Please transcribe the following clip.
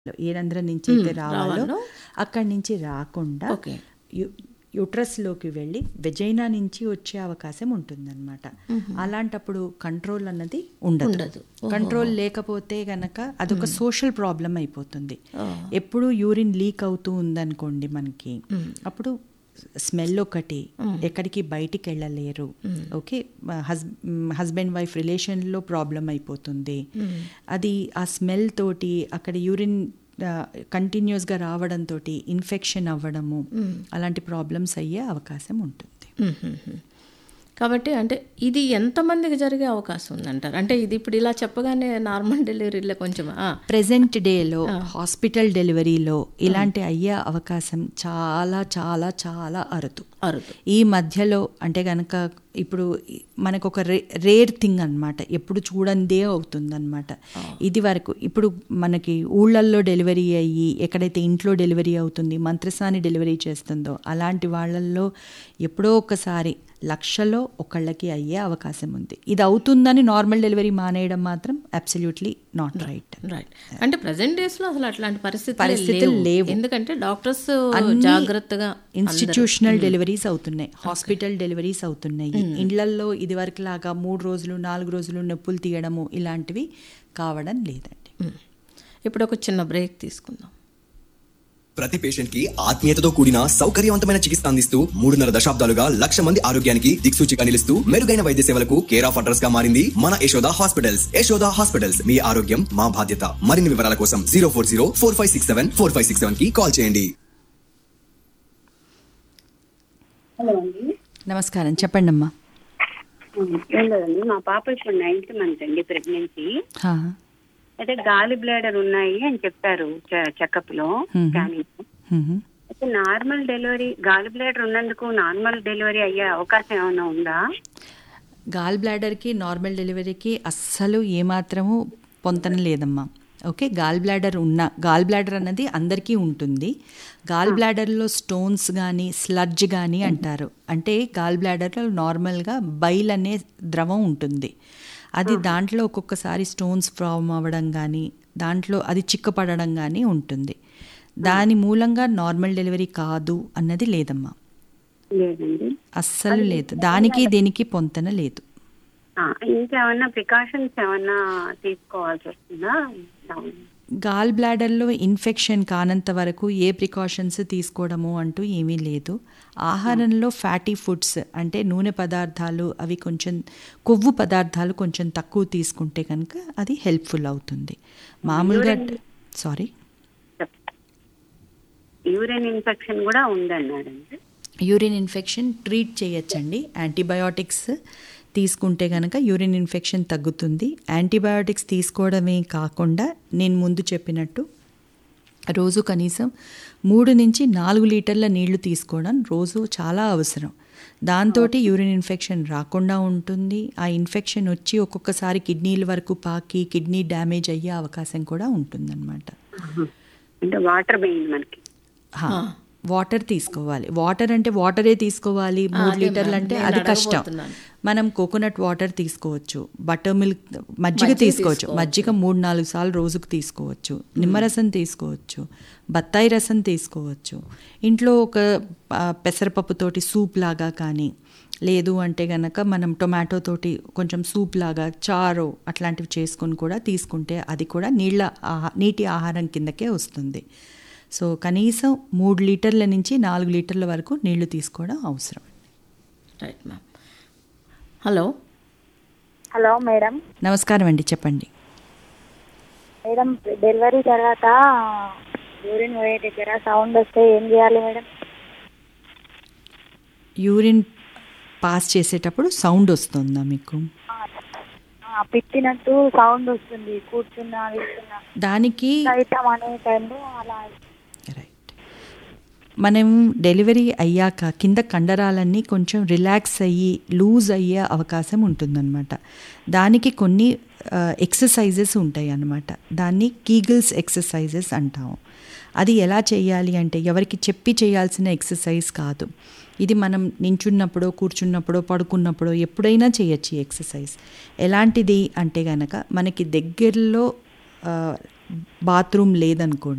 ఏ రంధ్రం నుంచి అయితే రావాలో రావాలో. అక్కడి నుంచి రాకుండా ఓకే. యు- యుట్రస్లోకి వెళ్ళి వెజైనా నుంచి వచ్చే అవకాశం ఉంటుందన్నమాట అలాంటప్పుడు కంట్రోల్ అన్నది ఉండదు ఉండదు. కంట్రోల్ లేకపోతే గనక అదొక సోషల్ ప్రాబ్లం అయిపోతుంది ఎప్పుడు యూరిన్ లీక్ అవుతూ ఉందనుకోండి మనకి అప్పుడు స్మెల్ ఒకటి ఎక్కడికి బయటికి వెళ్ళలేరు ఓకే హస్బెండ్ వైఫ్ రిలేషన్లో ప్రాబ్లం అయిపోతుంది అది ఆ స్మెల్ తోటి అక్కడ యూరిన్ కంటిన్యూస్గా రావడంతో ఇన్ఫెక్షన్ అవ్వడము అలాంటి ప్రాబ్లమ్స్ అయ్యే అవకాశం ఉంటుంది మ్మ్. కాబట్టి అంటే ఇది ఎంతమందికి జరిగే అవకాశం ఉందంటారు అంటే ఇది ఇప్పుడు ఇలా చెప్పగానే నార్మల్ డెలివరీలో కొంచెం ఆ, ప్రెసెంట్ డేలో హాస్పిటల్ డెలివరీలో ఇలాంటి అయ్యే అవకాశం చాలా చాలా చాలా అరుదు అరుదు ఈ మధ్యలో అంటే కనుక ఇప్పుడు మనకు ఒక రే రేర్ థింగ్ అనమాట ఎప్పుడు చూడందే అవుతుందన్నమాట ఇది వరకు ఇప్పుడు మనకి ఊళ్ళల్లో డెలివరీ అయ్యి ఎక్కడైతే ఇంట్లో డెలివరీ అవుతుంది మంత్రసాని డెలివరీ చేస్తుందో అలాంటి వాళ్ళల్లో ఎప్పుడో ఒకసారి లక్షలో ఒకళ్ళకి అయ్యే అవకాశం ఉంది ఇది అవుతుందని నార్మల్ డెలివరీ మానేయడం మాత్రం అబ్సల్యూట్లీ నాట్ రైట్ రైట్ అంటే ప్రజెంట్ డేస్ లో అసలు అట్లాంటి పరిస్థితులు పరిస్థితులు లేవు. ఎందుకంటే డాక్టర్స్ అన్ని జాగ్రత్తగా ఇన్స్టిట్యూషనల్ డెలివరీస్ అవుతున్నాయి హాస్పిటల్ డెలివరీస్ అవుతున్నాయి ఇండ్లల్లో ఇది వరకు లాగా మూడు రోజులు నాలుగు రోజులు నొప్పులు తీయడము ఇలాంటివి కావడం లేదండి మ్మ్. ఇప్పుడు ఒక చిన్న బ్రేక్ తీసుకుందాం ప్రతి పేషెంట్ కి ఆత్మీయతతో కూడిన సౌకర్యవంతమైన చికిత్స అందిస్తూ మూడున్నర దశాబ్దాలుగా లక్ష మంది ఆరోగ్యానికి దిక్సూచిగా నిలుస్తూ మెరుగైన వైద్య సేవలకు కేర్ ఆఫ్ అడ్రస్ గా మారింది మన యశోద హాస్పిటల్స్ యశోద హాస్పిటల్స్ మీ ఆరోగ్యం మా బాధ్యత మరిన్ని వివరాల కోసం zero four zero four five six seven four five six seven కి కాల్ చేయండి హలో అండి నమస్కారం చెప్పండి అమ్మా ఏం లేదండి మా పాప ఇప్పుడు నైన్త్ మంత్ అండి ప్రెగ్నెన్సీ హా. అయితే గాలి బ్లాడర్ ఉన్నాయి అని చెప్పారు చెకప్ లో స్కానింగ్ మ్మ్. అయితే నార్మల్ డెలివరీ గాలి బ్లాడర్ ఉన్నందుకు నార్మల్ డెలివరీ అయ్యే అవకాశం ఏమైనా ఉందా గాల్ బ్లాడర్కి నార్మల్ డెలివరీకి అస్సలు ఏమాత్రము పొంతన లేదమ్మా ఓకే గాల్ బ్లాడర్ ఉన్న గాల్ బ్లాడర్ అన్నది అందరికీ ఉంటుంది గాల్ బ్లాడర్లో స్టోన్స్ కానీ స్లడ్జ్ కానీ అంటారు అంటే గాల్ బ్లాడర్లో నార్మల్గా బైల్ అనే ద్రవం ఉంటుంది అది దాంట్లో ఒక్కొక్కసారి స్టోన్స్ ఫామ్ అవ్వడం కానీ దాంట్లో అది చిక్కపడడం కానీ ఉంటుంది దాని మూలంగా నార్మల్ డెలివరీ కాదు అన్నది లేదమ్మా లేదండి అస్సలు లేదు దానికి దీనికి పొంతన లేదు ఆ, ఇంకేమన్నా ప్రికాషన్స్ ఏమన్నా తీసుకోవాల్సి వస్తుందా గాల్ బ్లాడర్లో ఇన్ఫెక్షన్ కానంత వరకు ఏ ప్రికాషన్స్ తీసుకోవడము అంటూ ఏమీ లేదు ఆహారంలో ఫ్యాటీ ఫుడ్స్ అంటే నూనె పదార్థాలు అవి కొంచెం కొవ్వు పదార్థాలు కొంచెం తక్కువ తీసుకుంటే కనుక అది హెల్ప్ఫుల్ అవుతుంది మామూలుగా సారీ యూరిన్ ఇన్ఫెక్షన్ కూడా ఉందన్నారండి యూరిన్ ఇన్ఫెక్షన్ ట్రీట్ చేయొచ్చండి యాంటీబయాటిక్స్ తీసుకుంటే కనుక యూరిన్ ఇన్ఫెక్షన్ తగ్గుతుంది యాంటీబయాటిక్స్ తీసుకోవడమే కాకుండా నేను ముందు చెప్పినట్టు రోజు కనీసం మూడు నుంచి నాలుగు లీటర్ల నీళ్లు తీసుకోవడం రోజు చాలా అవసరం దాంతో యూరిన్ ఇన్ఫెక్షన్ రాకుండా ఉంటుంది ఆ ఇన్ఫెక్షన్ వచ్చి ఒక్కొక్కసారి కిడ్నీల వరకు పాకి కిడ్నీ డ్యామేజ్ అయ్యే అవకాశం కూడా ఉంటుందన్నమాట అంటే వాటర్ మెయిన్ మనకి హా, వాటర్ తీసుకోవాలి వాటర్ అంటే వాటరే తీసుకోవాలి మూడు లీటర్లు అంటే నేను అది కష్టం అడగబోతున్నాను. మనం కోకోనట్ వాటర్ తీసుకోవచ్చు బటర్ మిల్క్ మజ్జిగ తీసుకోవచ్చు మజ్జిగ మూడు నాలుగు సార్లు రోజుకు తీసుకోవచ్చు నిమ్మరసం తీసుకోవచ్చు బత్తాయి రసం తీసుకోవచ్చు ఇంట్లో ఒక ఆ, పెసరపప్పుతోటి సూప్ లాగా కానీ లేదు అంటే గనక మనం టొమాటో తోటి కొంచెం సూప్ లాగా చారు అట్లాంటివి చేసుకొని కూడా తీసుకుంటే అది కూడా నీళ్ళ ఆహా నీటి ఆహారం కిందకే వస్తుంది సో కనీసం మూడు లీటర్ల నుంచి నాలుగు లీటర్ల వరకు నీళ్లు తీసుకోవడం అవసరం right ma'am hello hello madam నమస్కారం అండి చెప్పండి మేడం డెలివరీ తర్వాత యూరిన్ పోయే దగ్గర సౌండ్ వస్తే ఏం చేయాలి మేడం యూరిన్ పాస్ చేసేటప్పుడు సౌండ్ వస్తుందా మీకు ఆ, పిట్టినట్టు సౌండ్ వస్తుంది కూర్చున్నా కూర్చున్నా దానికి అయితాం అనే టైంలో అలా రైట్ మనం డెలివరీ అయ్యాక కింద కండరాలన్నీ కొంచెం రిలాక్స్ అయ్యి లూజ్ అయ్యే అవకాశం ఉంటుందన్నమాట దానికి కొన్ని ఎక్సర్సైజెస్ ఉంటాయి అన్నమాట దాన్ని కీగిల్స్ ఎక్సర్సైజెస్ అంటాము అది ఎలా చేయాలి అంటే ఎవరికి చెప్పి చేయాల్సిన ఎక్సర్సైజ్ కాదు ఇది మనం నించున్నప్పుడో కూర్చున్నప్పుడో పడుకున్నప్పుడో ఎప్పుడైనా చేయొచ్చు ఈ ఎక్సర్సైజ్ ఎలాంటిది అంటే గనక మనకి దగ్గరలో బాత్రూమ్ లేదనుకోండి